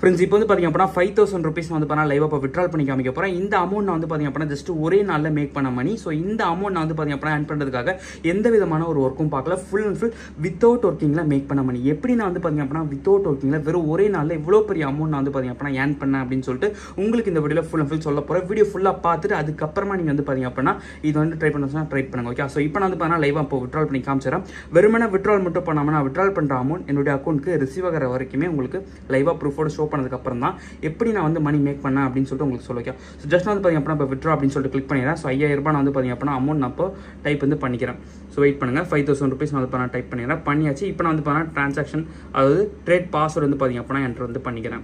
friends இப்போ வந்து பார்த்தீங்க அப்படின்னா ஃபைவ் தௌசண்ட் ருபீஸ் வந்து பண்ணால் லைவாக இப்போ விட்ரால் பண்ணி காமிக்க போகிறேன் இந்த அமௌண்ட் நான் வந்து பார்த்தீங்க அப்படின்னா ஜஸ்ட் ஒரே நாளில் மேக் பண்ண மணி ஸோ இந்த அமௌண்ட் நான் வந்து பார்த்தீங்க அப்படின்னா ஆன் பண்ணுறதுக்காக எந்த விதமான ஒரு ஒர்க்கும் பார்க்கல ஃபுல் அண்ட் ஃபுல் வித்தவுட் ஒர்க்கிங்கில் மேக் பண்ண மணி எப்படி நான் வந்து பார்த்தீங்க அப்படின்னா வித்தவுட் ஒர்க்கிங்கில் வெறும் ஒரே நாளில் இவ்வளோ பெரிய அமௌண்ட் நான் வந்து பார்த்தீங்க அப்படின்னா ஏன் பண்ணேன் அப்படின்னு சொல்லிட்டு உங்களுக்கு இந்த வீடியோவில் ஃபுல் அண்ட் ஃபுல் சொல்ல போகிறேன் வீடியோ ஃபுல்லாக பார்த்துட்டு அதுக்கப்புறமா நீங்கள் வந்து பார்த்தீங்க அப்படின்னா இது வந்து ட்ரை பண்ண ட்ரை பண்ணுங்க ஓகே ஸோ இப்போ நான் வந்து பார்த்தீங்கன்னா லைவாக இப்போ விட்ரால் பண்ணி காமிச்சிடறேன் வெறுமனே விட்ரால் மட்டும் பண்ணாமல் நான் விட்ரால் பண்ணுற அமௌண்ட் என்னுடைய அக்கௌண்ட்டுக்கு ரிசீவ் ஆகிற வரைக்குமே உங்களுக்கு லைவாக ப்ரூஃபோட ஷோ பண்ணதுக்கப்புறம் தான் எப்படி நான் வந்து மணி மேக் பண்ணேன் அப்படின்னு சொல்லிட்டு உங்களுக்கு சொல்ல வைக்கும் ஸோ ஜஸ்ட் வந்து பார்த்தீங்க அப்படின்னா இப்போ விட்ரா அப்படின்னு சொல்லிட்டு கிளிக் பண்ணிடுறேன் ஸோ ஐயாயிரம் ரூபாய் நான் வந்து பார்த்தீங்க அப்படின்னா அமௌண்ட் நான் இப்போ டைப் வந்து பண்ணிக்கிறேன் ஸோ வெயிட் பண்ணுங்கள் ஃபைவ் தௌசண்ட் ருபீஸ் நான் வந்து பண்ண டைப் பண்ணிடுறேன் பண்ணியாச்சு இப்போ நான் வந்து பார்த்தீங்கன்னா ட்ரான்சாக்ஷன் அதாவது ட்ரேட் பாஸ்வேர்டு வந்து பார்த்தீங்க அப்படின்னா என்ட்ரு வந்து பண்ணிக்கிறேன்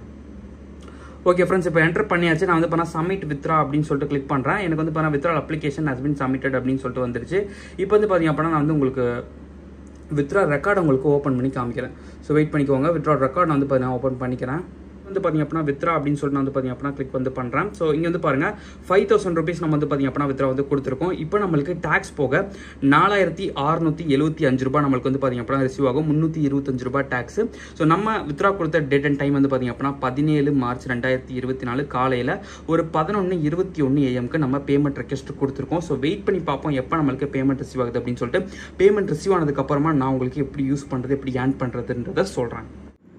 ஓகே ஃப்ரெண்ட்ஸ் இப்போ என்டர் பண்ணியாச்சு நான் வந்து பண்ண சப்மிட் வித்ரா அப்படின்னு சொல்லிட்டு கிளிக் பண்ணுறேன் எனக்கு வந்து பண்ண withdraw application has been submitted அப்படின்னு சொல்லிட்டு வந்துருச்சு இப்போ வந்து பார்த்தீங்க அப்படின்னா நான் வந்து உங்களுக்கு வித்ரா ரெக்கார்டு உங்களுக்கு ஓப்பன் பண்ணி காமிக்கிறேன் ஸோ வெயிட் பண்ணிக்கோங்க வித்ரா ரெக்கார்ட் நான் வந்து பார்த்தீங்கன்னா ஓப்பன் பண்ணிக்கிறேன் வந்து பார்த்தீங்க அப்படின்னா வித்ரா அப்படின்னு சொல்லிட்டு நான் வந்து பார்த்தீங்க அப்படின்னா கிளிக் வந்து பண்ணுறேன் ஸோ இங்கே வந்து பாருங்கள் ஃபைவ் தௌசண்ட் ருபீஸ் நம்ம வந்து பார்த்தீங்க அப்படின்னா வித்ரா வந்து கொடுத்துருக்கோம் இப்போ நம்மளுக்கு டேக்ஸ் போக நாலாயிரத்தி அறுநூத்தி எழுபத்தி அஞ்சு ரூபாய் நம்மளுக்கு வந்து பார்த்தீங்க அப்படின்னா ரிசீவ் ஆகும் முந்நூற்றி இருபத்தஞ்சு ரூபாய் டேக்ஸ் ஸோ நம்ம வித்ரா கொடுத்த டேட் அண்ட் டைம் வந்து பார்த்தீங்க அப்படின்னா பதினேழு மார்ச் ரெண்டாயிரத்தி இருபத்தி நாலு காலையில் ஒரு பதினொன்று இருபத்தி ஒன்று ஏஎம்க்கு நம்ம பேமெண்ட் ரெக்வஸ்ட் கொடுத்துருக்கோம் ஸோ வெயிட் பண்ணி பார்ப்போம் எப்போ நம்மளுக்கு பேமெண்ட் ரிசீவ் ஆகுது அப்படின்னு சொல்லிட்டு பேமெண்ட் ரிசீவ் ஆனதுக்கப்புறமா நான் உங்களுக்கு எப்படி யூஸ் பண்ணுறது எப்படி ஏன் பண்ணுறதுன்றதை சொல்கிறேன்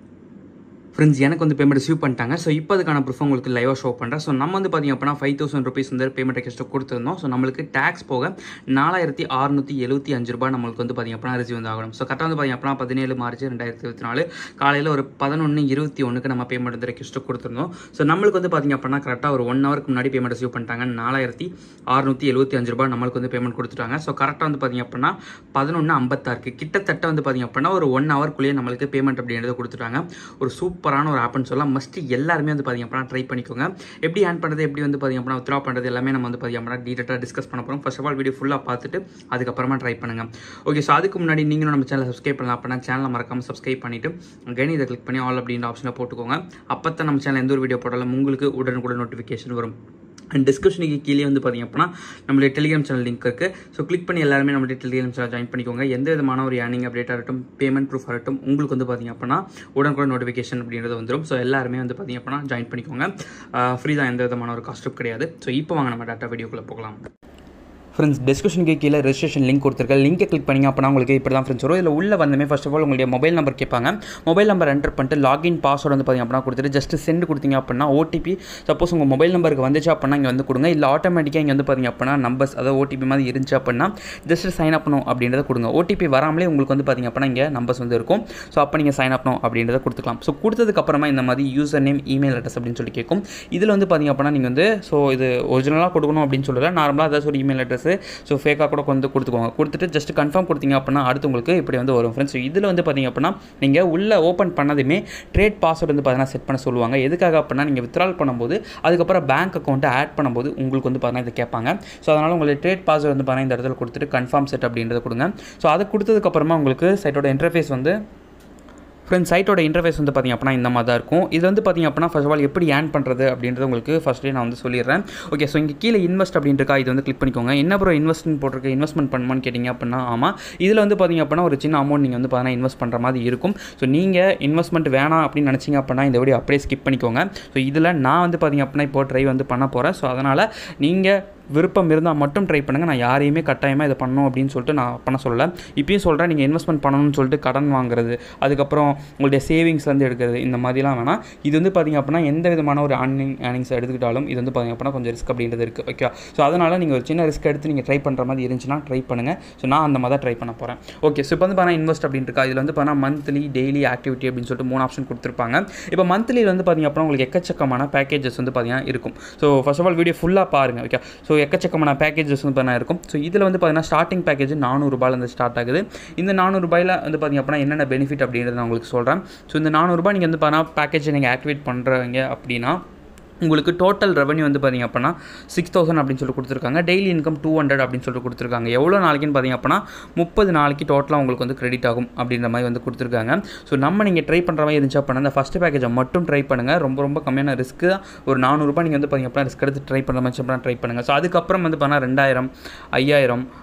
ஃப்ரெண்ட்ஸ் எனக்கு வந்து பேமெண்ட் ரிசீவ் பண்ணிட்டாங்க ஸோ இப்போ அதுக்கான ப்ரூஃப் உங்களுக்கு லைவாக ஷோ பண்ணுறேன் ஸோ நம்ம வந்து பார்த்திங்க அப்படின்னா ஃபைவ் தௌசண்ட் ருபீஸ் வந்து பேமெண்ட் ரெக்வஸ்ட் கொடுத்துருந்தோம் ஸோ நம்மளுக்கு டேக்ஸ் போக நாலாயிரத்தி அறுநூற்றி எழுபத்தி அஞ்சு ரூபாய் நம்மளுக்கு வந்து பார்த்திங்க அப்படின்னா ரிசீவ் வந்து ஆகணும் ஸோ கரெக்டாக வந்து பார்த்திங்க அப்படின்னா பதினேழு மார்ச் ரெண்டாயிரத்தி இருபத்தி நாலு காலையில் ஒரு பதினொன்று இருபத்தி ஒன்றுக்கு நம்ம பேமெண்ட் வந்து ரெக்வஸ்ட் கொடுத்துருந்தோம் ஸோ நம்மளுக்கு வந்து பார்த்திங்க அப்படின்னா கரெக்டாக ஒரு ஒன் ஹவருக்கு முன்னாடி பேமெண்ட் ரிசீவ் பண்ணிட்டாங்க நாலாயிரத்தி அறுநூற்றி எழுபத்தி அஞ்சு ரூபாய் நம்மளுக்கு வந்து பேமெண்ட் கொடுத்துட்டாங்க ஸோ கரெக்டாக வந்து பார்த்திங்க அப்படின்னா பதினொன்று ஐம்பத்தாறுக்கு கிட்டத்தட்ட வந்து பார்த்திங்க அப்படின்னா ஒரு ஒன் ஹவர்க்குள்ளேயே நம்மளுக்கு பேமெண்ட் அப்படின்றத கொடுத்துட்டாங்க ஒரு சூப்பரான ஒரு ஆப்னு சொல்லலாம் மஸ்ட் எல்லாருமே வந்து பார்த்திங்க அப்படின்னா ட்ரை பண்ணிக்கோங்க எப்படி ஆன் பண்ணுறது எப்படி வந்து பார்த்திங்க அப்படின்னா வித்ரா பண்ணுறது எல்லாமே நம்ம வந்து பார்த்திங்க அப்படின்னா டீட்டெயிலாக டிஸ்கஸ் பண்ண போகிறோம் ஃபர்ஸ்ட் ஆஃப் ஆல் வீடியோ ஃபுல்லாக பார்த்துட்டு அதுக்கப்புறமா ட்ரை பண்ணுங்க ஓகே ஸோ அதுக்கு முன்னாடி நீங்களும் நம்ம சேனலை சப்ஸ்கிரைப் பண்ணலாம் அப்படின்னா சேனலை மறக்காமல் சப்ஸ்கிரைப் பண்ணிவிட்டு அகைன் இதை கிளிக் பண்ணி ஆல் அப்படின்ற ஆப்ஷனை போட்டுக்கோங்க அப்போ தான் நம்ம சேனல் எந்த ஒரு வீடியோ போட்டாலும் உங்களுக்கு உடனுக்குடன் நோட்டிஃபிகேஷன் வரும் அண்ட் டிஸ்கிரிப்ஷனுக்கு கீழே வந்து பார்த்திங்க அப்படின்னா நம்மளுடைய டெலிகிராம் சேனல் லிங்க் இருக்குது ஸோ கிளிக் பண்ணி எல்லாருமே நம்மளுடைய டெலிகிராம் சேனல் ஜாயின் பண்ணிக்கோங்க எந்த விதமான ஒரு ஏர்னிங் அப்டேட் ஆகட்டும் பேமெண்ட் ப்ரூஃப் ஆகட்டும் உங்களுக்கு வந்து பார்த்திங்க அப்படின்னா உடனுக்குடன் நோட்டிஃபிகேஷன் அப்படின்றது வந்துடும் ஸோ எல்லாருமே வந்து பார்த்திங்க அப்படின்னா ஜாயின் பண்ணிக்கோங்க ஃப்ரீ தான் எந்த விதமான ஒரு காஸ்ட்டும் கிடையாது ஸோ இப்போ வாங்க நம்ம டேட்டா வீடியோக்குள்ளே போகலாம் ஃப்ரெண்ட்ஸ் டிஸ்கிரிப்ஷனுக்கு கீழே ரெஜிஸ்ட்ரேஷன் லிங்க் கொடுத்துருக்கேன் லிங்கை கிளிக் பண்ணிங்க அப்படின்னா உங்களுக்கு இப்படி தான் ஃப்ரெண்ட்ஸ் வரும் இதில் உள்ள வந்தமே ஃபஸ்ட் ஆஃப் ஆல் உங்களுடைய மொபைல் நம்பர் கேட்பாங்க மொபைல் நம்பர் என்டர் பண்ணிட்டு லாகின் பாஸ்வேர்டு வந்து பார்த்திங்க அப்படின்னா கொடுத்துட்டு ஜஸ்ட் சென்ட் கொடுத்தீங்க அப்படின்னா ஓடிபி சப்போஸ் உங்கள் மொபைல் நம்பருக்கு வந்துச்சு அப்படின்னா இங்கே வந்து கொடுங்க இல்லை ஆட்டோமேட்டிக்காக இங்கே வந்து பார்த்திங்க அப்படின்னா நம்பர்ஸ் அதாவது ஓடிபி மாதிரி இருந்துச்சு அப்படின்னா ஜஸ்ட் சைன் அப் பண்ணும் அப்படின்றத கொடுங்க ஓடிபி வராமலே உங்களுக்கு வந்து பார்த்திங்க அப்படின்னா இங்கே நம்பர்ஸ் வந்து இருக்கும் ஸோ அப்போ நீங்கள் சைன் அப் பண்ணும் அப்படின்றத கொடுத்துக்கலாம் ஸோ கொடுத்ததுக்கப்புறமா இந்த மாதிரி யூசர் நேம் இமெயில் அட்ரஸ் அப்படின்னு சொல்லி கேட்கும் இதில் வந்து பார்த்திங்க அப்படின்னா நீங்கள் வந்து ஸோ இது ஒரிஜினலாக கொடுக்கணும் அப்படின்னு சொல்லலை நார்மலாக ஏதாச்சும் ஒரு இமெயில் அட்ரஸ் ஸோ ஃபேக்காக கூட வந்து கொடுத்துக்கோங்க கொடுத்துட்டு ஜஸ்ட் கன்ஃபார்ம் கொடுத்தீங்க அப்படின்னா அடுத்து உங்களுக்கு இப்படி வந்து வரும் ஃப்ரெண்ட்ஸ் இதில் வந்து பார்த்திங்க அப்படின்னா நீங்கள் உள்ளே ஓப்பன் பண்ணதுமே ட்ரேட் பாஸ்வேர்டு வந்து பார்த்தீங்கன்னா செட் பண்ண சொல்லுவாங்க எதுக்காக அப்படின்னா நீங்கள் வித்ரால் பண்ணும்போது அதுக்கப்புறம் பேங்க் அக்கௌண்ட்டை ஆட் பண்ணும்போது உங்களுக்கு வந்து பார்த்தீங்கன்னா இதை கேட்பாங்க ஸோ அதனால் உங்களுக்கு ட்ரேட் பாஸ்வேர்டு வந்து பார்த்தீங்கன்னா இந்த இடத்துல கொடுத்துட்டு கன்ஃபார்ம் செட் அப்படின்றத கொடுங்க ஸோ அதை கொடுத்ததுக்கப்புறமா உங்களுக்கு சைட்டோட இன்டர்ஃபேஸ் வந்து ஃப்ரெண்ட்ஸ் சைட்டோட இன்டர்ஃபேஸ் வந்து பார்த்திங்க அப்படின்னா இந்த மாதிரி தான் இருக்கும் இது வந்து பார்த்திங்க அப்படின்னா ஃபர்ஸ்ட் ஆஃப் ஆல் எப்படி ஏன் பண்ணுறது அப்படின்றது உங்களுக்கு ஃபஸ்ட்டே நான் வந்து சொல்லிடுறேன் ஓகே ஸோ இங்கே கீழே இன்வெஸ்ட் அப்படின்றக்கா இது வந்து கிளிக் பண்ணிக்கோங்க என்ன ப்ரோ இன்வெஸ்ட்மெண்ட் போட்டிருக்க இன்வெஸ்ட்மெண்ட் பண்ணுமான்னு கேட்டிங்க அப்படின்னா ஆமாம் இதில் வந்து பார்த்திங்க அப்படின்னா ஒரு சின்ன அமௌண்ட் நீங்கள் வந்து பார்த்தீங்கன்னா இன்வெஸ்ட் பண்ணுற மாதிரி இருக்கும் ஸோ நீங்கள் இன்வெஸ்ட்மெண்ட் வேணாம் அப்படின்னு நினச்சிங்க அப்படின்னா இந்த வீடியோ அப்படியே ஸ்கிப் பண்ணிக்கோங்க ஸோ இதில் நான் வந்து பார்த்திங்க அப்படின்னா இப்போ ட்ரை வந்து பண்ண போகிறேன் ஸோ அதனால் நீங்கள் விருப்பம் இருந்தால் மட்டும் ட்ரை பண்ணுங்கள் நான் யாரையுமே கட்டாயமாக இதை பண்ணணும் அப்படின்னு சொல்லிட்டு நான் பண்ண சொல்லலை இப்பயும் சொல்கிறேன் நீங்கள் இன்வெஸ்ட்மெண்ட் பண்ணணும்னு சொல்லிட்டு கடன் வாங்குறது அதுக்கப்புறம் உங்களுடைய சேவிங்ஸ்லேருந்து எடுக்கிறது இந்த மாதிரிலாம் வேணாம் இது வந்து பார்த்திங்க அப்படின்னா எந்த விதமான ஒரு ஆர்னிங் ஏர்னிங்ஸ் எடுத்துக்கிட்டாலும் இது வந்து பார்த்திங்க அப்படின்னா கொஞ்சம் ரிஸ்க் அப்படின்றது இருக்குது ஓகே ஸோ அதனால் நீங்கள் ஒரு சின்ன ரிஸ்க் எடுத்து நீங்கள் ட்ரை பண்ணுற மாதிரி இருந்துச்சுன்னா ட்ரை பண்ணுங்கள் ஸோ நான் அந்த மாதிரி தான் ட்ரை பண்ண போகிறேன் ஓகே ஸோ இப்போ வந்து பார்த்தா இன்வெஸ்ட் அப்படின்னு இருக்கா இதில் வந்து பார்த்தா மந்த்லி டெய்லி ஆக்டிவிட்டி அப்படின்னு சொல்லிட்டு மூணு ஆப்ஷன் கொடுத்துருப்பாங்க இப்போ மந்த்லியில் வந்து பார்த்திங்க அப்படின்னா உங்களுக்கு எக்கச்சக்கமான பேக்கேஜஸ் வந்து பார்த்திங்கன்னா இருக்கும் so first of all video ஃபுல்லாக பாருங்கள் ஓகே ஸோ எக்கச்சக்கமான பேக்கேஜஸ் வந்து பார்த்தீங்கன்னா இருக்கும் ஸோ இதில் வந்து பார்த்தீங்கன்னா ஸ்டார்டிங் பேக்கேஜ் நானூறுபாலேருந்து ஸ்டார்ட் ஆகுது இந்த நானூறுபாயில் வந்து பார்த்திங்க அப்படின்னா என்னென்ன பெனிஃபிட் அப்படின்றத நான் உங்களுக்கு சொல்கிறேன் ஸோ இந்த நானூறுபா நீங்கள் வந்து பார்த்தீங்கன்னா பேக்கேஜை நீங்கள் ஆக்டிவேட் பண்ணுறவங்க அப்படின்னா உங்களுக்கு டோட்டல் ரெவன்யூ வந்து பார்த்திங்க அப்படின்னா சிக்ஸ் தௌசண்ட் அப்படின்னு சொல்லி கொடுத்துருக்காங்க டெய்லி இன்கம் டூ ஹண்ட்ரட் அப்படின்னு சொல்லிட்டு கொடுத்துருக்காங்க எவ்வளோ நாளைக்குன்னு பார்த்திங்க அப்படின்னா முப்பது நாளைக்கு டோட்டலாக உங்களுக்கு வந்து கிரெடிட் ஆகும் அப்படின்ற மாதிரி வந்து கொடுத்துருக்காங்க ஸோ நம்ம நீங்கள் ட்ரை பண்ணுற மாதிரி இருந்துச்சு அப்படின்னா அந்த ஃபஸ்ட் பேக்கேஜை மட்டும் ட்ரை பண்ணுங்கள் ரொம்ப ரொம்ப கம்மியான ரிஸ்க்கு ஒரு நானூறுரூபா நீங்கள் வந்து பார்த்திங்க அப்படின்னா ரிஸ்க் எடுத்து ட்ரை பண்ணுற மாதிரி அப்படின்னா ட்ரை பண்ணுங்கள் ஸோ அதுக்கப்புறம் வந்து பார்த்தீங்கன்னா ரெண்டாயிரம் ஐயாயிரம்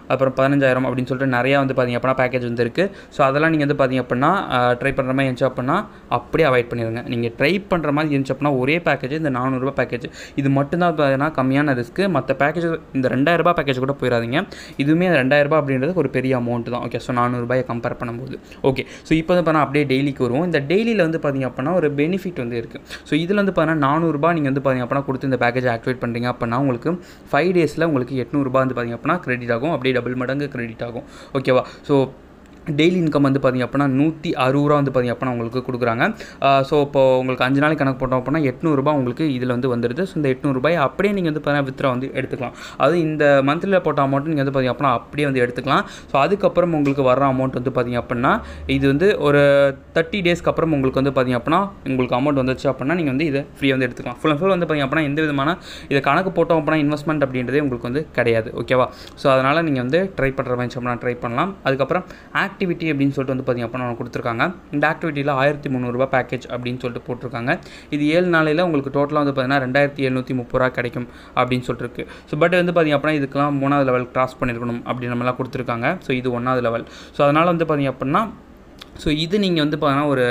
அப்புறம் பதினஞ்சாயிரம் அப்படின்னு சொல்லிட்டு நிறையா வந்து பார்த்திங்க அப்படின்னா பேக்கேஜ் வந்து இருக்குது ஸோ அதெல்லாம் நீங்கள் வந்து பார்த்திங்க அப்படின்னா ட்ரை பண்ணுற மாதிரி இருந்துச்சு அப்படின்னா அப்படியே அவாய்ட் பண்ணிடுங்க நீங்கள் ட்ரை பண்ணுற மாதிரி இருந்துச்சு அப்படின்னா ஒரே பேக்கேஜ் இந்த நானூறுரூபா பேக்கேஜ் இது மட்டும்தான் பார்த்தீங்கன்னா கம்மியான ரிஸ்க்கு மற்ற பேக்கேஜ் இந்த ரெண்டாயிரரூபா பேக்கேஜ் கூட போயிடாதீங்க இதுவுமே ரெண்டாயிரரூபா அப்படின்றது ஒரு பெரிய அமௌண்ட் தான் ஓகே ஸோ நானூறுபாயை கம்பேர் பண்ணும்போது ஓகே ஸோ இப்போ வந்து பார்த்தா அப்படியே டெய்லிக்கு வருவோம் இந்த டெய்லியில் வந்து பார்த்திங்க அப்படின்னா ஒரு பெனிஃபிட் வந்து இருக்குது ஸோ இதில் வந்து பார்த்தீங்கன்னா நானூறுரூபா நீங்கள் வந்து பார்த்திங்க அப்படின்னா கொடுத்து இந்த பேக்கேஜ் ஆக்டிவேட் பண்ணுறீங்க அப்படின்னா உங்களுக்கு ஃபைவ் டேஸில் உங்களுக்கு எட்நூறுபா வந்து பார்த்திங்க அப்படின்னா கிரெடிட் ஆகும் அப்படியே டபுள் மடங்கு கிரெடிட் ஆகும் ஓகேவா ஸோ டெய்லி இன்கம் வந்து பார்த்திங்க அப்படின்னா நூற்றி அறுபது ரூபா வந்து பார்த்திங்க அப்படின்னா உங்களுக்கு கொடுக்குறாங்க ஸோ இப்போ உங்களுக்கு அஞ்சு நாளைக்கு கணக்கு போட்டோம் அப்படின்னா எட்நூறுபா உங்களுக்கு இதில் வந்து வந்துடுது ஸோ இந்த எட்நூறுபாய் அப்படியே நீங்கள் வந்து பார்த்தீங்கன்னா வித்ரா வந்து எடுத்துக்கலாம் அது இந்த மந்த்லியில் போட்ட அமௌண்ட் நீங்கள் வந்து பார்த்திங்க அப்படின்னா அப்படியே வந்து எடுத்துக்கலாம் ஸோ அதுக்கப்புறம் உங்களுக்கு வர அமௌண்ட் வந்து பார்த்திங்க அப்படின்னா இது வந்து ஒரு தேர்ட்டி டேஸ்க்கு அப்புறம் உங்களுக்கு வந்து பார்த்திங்க அப்படின்னா உங்களுக்கு அமௌண்ட் வந்துச்சு அப்படின்னா நீங்கள் வந்து இதை ஃப்ரீயாக வந்து எடுத்துக்கலாம் ஃபுல் அண்ட் ஃபுல் வந்து பார்த்திங்க அப்படின்னா எந்த விதமான இதை கணக்கு போட்டோம் அப்படின்னா இன்வெஸ்ட்மெண்ட் அப்படின்றதே உங்களுக்கு வந்து கிடையாது ஓகேவா ஸோ அதனால் நீங்கள் வந்து ட்ரை பண்ணுற மாதிரி அப்படின்னா ட்ரை பண்ணலாம் அதுக்கப்புறம் ஆக்டிவிட்டி அப்படின்னு சொல்லிட்டு வந்து பார்த்திங்க அப்படின்னா கொடுத்துருக்காங்க இந்த ஆக்டிவிட்டியில் ஆயிரத்தி முந்நூறுரூபா பேக்கேஜ் அப்படின்னு சொல்லிட்டு போட்டிருக்காங்க இது ஏழு நாளையில் உங்களுக்கு டோட்டலாக வந்து பார்த்தீங்கன்னா ரெண்டாயிரத்தி எழுநூற்றி முப்பது ரூபா கிடைக்கும் அப்படின்னு சொல்லிட்டு இருக்கு ஸோ பட் வந்து பார்த்திங்க அப்படின்னா இதுக்கெல்லாம் மூணாவது லெவல் கிராஸ் பண்ணியிருக்கணும் அப்படின்னு நம்மளாம் கொடுத்துருக்காங்க ஸோ இது ஒன்றாவது லெவல் ஸோ அதனால் வந்து பார்த்திங்க அப்படின்னா ஸோ இது நீங்கள் வந்து பார்த்தீங்கன்னா ஒரு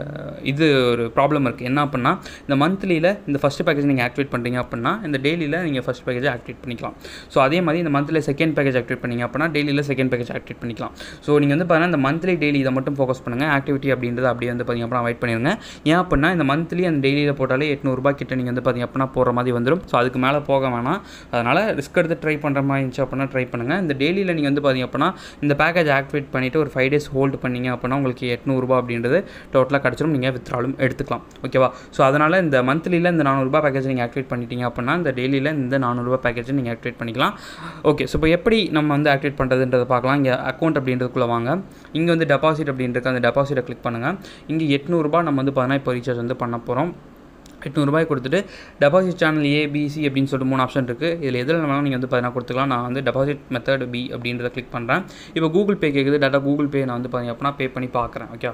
இது ஒரு ப்ராப்ளம் இருக்குது என்ன அப்படின்னா இந்த மந்த்லியில் இந்த ஃபஸ்ட் பேக்கேஜ் நீங்கள் ஆக்டிவேட் பண்ணுறீங்க அப்படின்னா இந்த டெய்லியில் நீங்கள் ஃபஸ்ட் பேக்கேஜை ஆக்டிவேட் பண்ணிக்கலாம் ஸோ அதே மாதிரி இந்த மந்த்லியில் செகண்ட் பேக்கேஜ் ஆக்டிவேட் பண்ணீங்க அப்படின்னா டெய்லியில் செகண்ட் பேக்கேஜ் ஆக்டிவேட் பண்ணிக்கலாம் ஸோ நீங்கள் வந்து பார்த்தீங்கன்னா இந்த மந்த்லி டெய்லி இதை மட்டும் ஃபோக்கஸ் பண்ணுங்கள் ஆக்டிவிட்டி அப்படின்றது அப்படியே வந்து பார்த்திங்க அப்படின்னா அவாய்ட் பண்ணிடுங்க ஏன் அப்படின்னா இந்த மந்த்லி அந்த டெய்லியில் போட்டாலே எட்நூறுபா கிட்ட நீங்கள் வந்து பார்த்திங்க அப்படின்னா போகிற மாதிரி வந்துடும் ஸோ அதுக்கு மேலே போக வேணாம் அதனால் ரிஸ்க் எடுத்து ட்ரை பண்ணுற மாதிரி இருந்துச்சு அப்படின்னா ட்ரை பண்ணுங்கள் இந்த டெய்லியில் நீங்கள் வந்து பார்த்திங்க அப்படின்னா இந்த பேக்கேஜ் ஆக்டிவேட் பண்ணிவிட்டு ஒரு ஃபைவ் டேஸ் ஹோல்டு பண்ணீங்க அப்படின்னா உங்களுக்கு எட்நூறுபா அப்படின்றது டோட்டலாக கிடச்சிரும் நீங்கள் வித்ராலும் எடுத்துக்கலாம் ஓகேவா ஸோ அதனால் இந்த மந்த்லியில் இந்த நானூறுபா பேக்கேஜ் நீங்கள் ஆக்டிவேட் பண்ணிட்டீங்க அப்படின்னா இந்த டெய்லியில் இந்த நானூறுபா பேக்கேஜ் நீங்கள் ஆக்டிவேட் பண்ணிக்கலாம் ஓகே ஸோ இப்போ எப்படி நம்ம வந்து ஆக்டிவேட் பண்ணுறதுன்றதை பார்க்கலாம் இங்கே அக்கௌண்ட் அப்படின்றதுக்குள்ளே வாங்க இங்கே வந்து டெபாசிட் அப்படின்றது அந்த டெபாசிட்டை கிளிக் பண்ணுங்கள் இங்கே எட்நூறுபா நம்ம வந்து பார்த்தீங்கன்னா இப்போ ரீசார்ஜ் வந்து பண்ண போகிறோம் எட்நூறுபாய் கொடுத்துட்டு டெபாசிட் சேனல் ஏபிசி அப்படின்னு சொல்லிட்டு மூணு ஆப்ஷன் இருக்குது இதில் எதில் வேணாலும் நீங்கள் வந்து பார்த்தீங்கன்னா கொடுத்துக்கலாம் நான் வந்து டெபாசிட் மெத்தட் பி அப்படின்றத கிளிக் பண்ணுறேன் இப்போ கூகுள் பே கேட்குது டேட்டா கூகுள் பே நான் வந்து பார்த்தீங்க அப்படின்னா பே பண்ணி பார்க்குறேன் ஓகே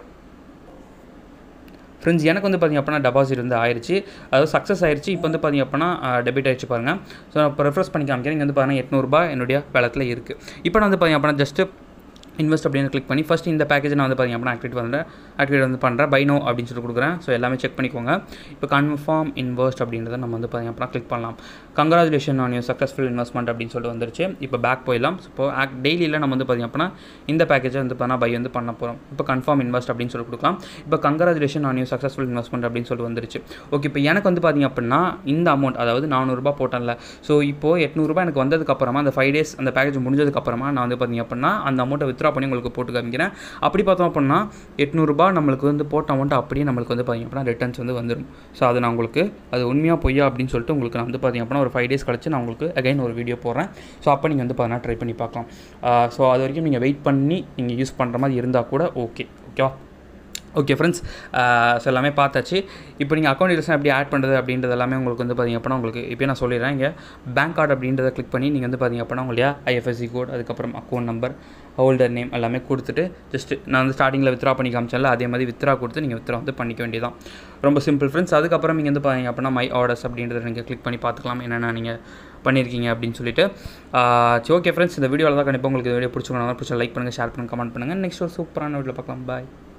ஃப்ரெண்ட்ஸ் எனக்கு வந்து பார்த்திங்க அப்படின்னா டெபாசிட் வந்து ஆயிடுச்சு அதாவது சக்ஸஸ் ஆயிடுச்சு இப்போ வந்து பார்த்திங்க அப்படின்னா டெபிட் ஆயிடுச்சு பாருங்கள் ஸோ நான் இப்போ ரெஃப்ரெஸ் பண்ணி காமிக்கிறேன் இங்கே வந்து பார்த்தீங்கன்னா எட்நூறுபா என்னுடைய பேலத்தில் இருக்குது இப்போ நான் வந்து பார்த்திங்க அப்படின்னா ஜஸ்ட்டு இன்வெஸ்ட் அப்படின்னு கிளிக் பண்ணி ஃபஸ்ட் இந்த பேக்கேஜ் நான் வந்து பார்த்திங்க அப்படின்னா ஆக்டிவேட் பண்ணுறேன் ஆக்டிவேட் வந்து பண்ணுறேன் பை நோ அப்படின்னு சொல்லி கொடுக்குறேன் ஸோ எல்லாமே செக் பண்ணிக்கோங்க இப்போ கன்ஃபார்ம் இன்வெஸ்ட் அப்படின்றத நம்ம வந்து பார்த்திங்க அப்படின்னா கிளிக் பண்ணலாம் congratulation on you successful investment அப்படின்னு சொல்லிட்டு வந்துருச்சு இப்போ பேக் போயிடலாம் இப்போ ஆக் டெய்லியில் நம்ம வந்து பார்த்திங்க அப்படின்னா இந்த பேக்கேஜை வந்து பார்த்தா பை வந்து பண்ண போகிறோம் இப்போ கன்ஃபார்ம் இன்வெஸ்ட் அப்படின்னு சொல்லி கொடுக்கலாம் இப்போ congratulation on you successful investment அப்படின்னு சொல்லிட்டு வந்துருச்சு ஓகே இப்போ எனக்கு வந்து பார்த்திங்க அப்படின்னா இந்த அமௌண்ட் அதாவது நானூறுரூபா போட்டேன்ல ஸோ இப்போது எட்நூறுபா எனக்கு வந்ததுக்கப்புறமா அந்த ஃபைவ் டேஸ் அந்த பேக்கேஜ் முடிஞ்சதுக்கப்புறமா நான் வந்து பார்த்திங்க அப்படின்னா அந்த அமௌண்ட்டை வித்ரா பண்ணி உங்களுக்கு போட்டு காமிக்கிறேன் அப்படி பார்த்தோம் அப்படின்னா எட்நூறுபா நம்மளுக்கு வந்து போட்ட அமௌண்ட் அப்படியே நம்மளுக்கு வந்து பார்த்திங்க அப்படின்னா ரிட்டர்ன்ஸ் வந்து வந்துடும் ஸோ அது நான் உங்களுக்கு அது உண்மையாக பொய்யா அப்படின்னு சொல்லிட்டு உங்களுக்கு நான் வந்து பார்த்திங்க அப்படின்னா ஒரு ஃபைவ் டேஸ் கழிச்சு நான் உங்களுக்கு அகைன் ஒரு வீடியோ போடுறேன் ஸோ அப்போ நீங்கள் வந்து பார்த்தீங்கன்னா ட்ரை பண்ணி பார்க்கலாம் ஸோ அது வரைக்கும் நீங்கள் வெயிட் பண்ணி நீங்கள் யூஸ் பண்ணுற மாதிரி இருந்தால் கூட ஓகே ஓகேவா ஓகே ஃப்ரெண்ட்ஸ் ஸோ எல்லாமே பார்த்தாச்சு இப்போ நீங்கள் அக்கௌண்ட் டீட்டெயில்ஸ் எப்படி ஆட் பண்ணுறது அப்படின்றது எல்லாமே உங்களுக்கு வந்து பார்த்திங்க அப்படின்னா உங்களுக்கு இப்போ நான் சொல்லிடுறேன் இங்கே பேங்க் கார்டு அப்படின்றத கிளிக் பண்ணி நீங்கள் வந்து பார்த்திங்க அப்படின்னா உங்களுடைய ஐஎஃப்எஸ்சி கோட் அதுக்கப்புறம் அக்கௌண்ட் நம்பர் ஹோல்டர் நேம் எல்லாமே கொடுத்துட்டு ஜஸ்ட் நான் வந்து ஸ்டார்டிங்கில் வித்ரா பண்ணி காமிச்சேன்ல அதே மாதிரி வித்ரா கொடுத்து நீங்கள் வித்ரா வந்து பண்ணிக்க வேண்டியதான் ரொம்ப சிம்பிள் ஃப்ரெண்ட்ஸ் அதுக்கப்புறம் நீங்கள் வந்து பார்த்தீங்க அப்படின்னா மை ஆர்டர்ஸ் அப்படின்றத நீங்கள் கிளிக் பண்ணி பார்த்துக்கலாம் என்னென்ன நீங்கள் பண்ணியிருக்கீங்க அப்படின்னு சொல்லிட்டு சரி ஓகே ஃப்ரெண்ட்ஸ் இந்த வீடியோவில் தான் கண்டிப்பாக உங்களுக்கு இந்த வீடியோ பிடிச்சிக்கணும் பிடிச்ச லைக் பண்ணுங்கள் ஷேர் பண்ணுங்கள் கமெண்ட் பண்ணுங்கள் நெக்ஸ்ட் ஒரு சூப்பரான வீடியோ பார்க்கலாம் பாய்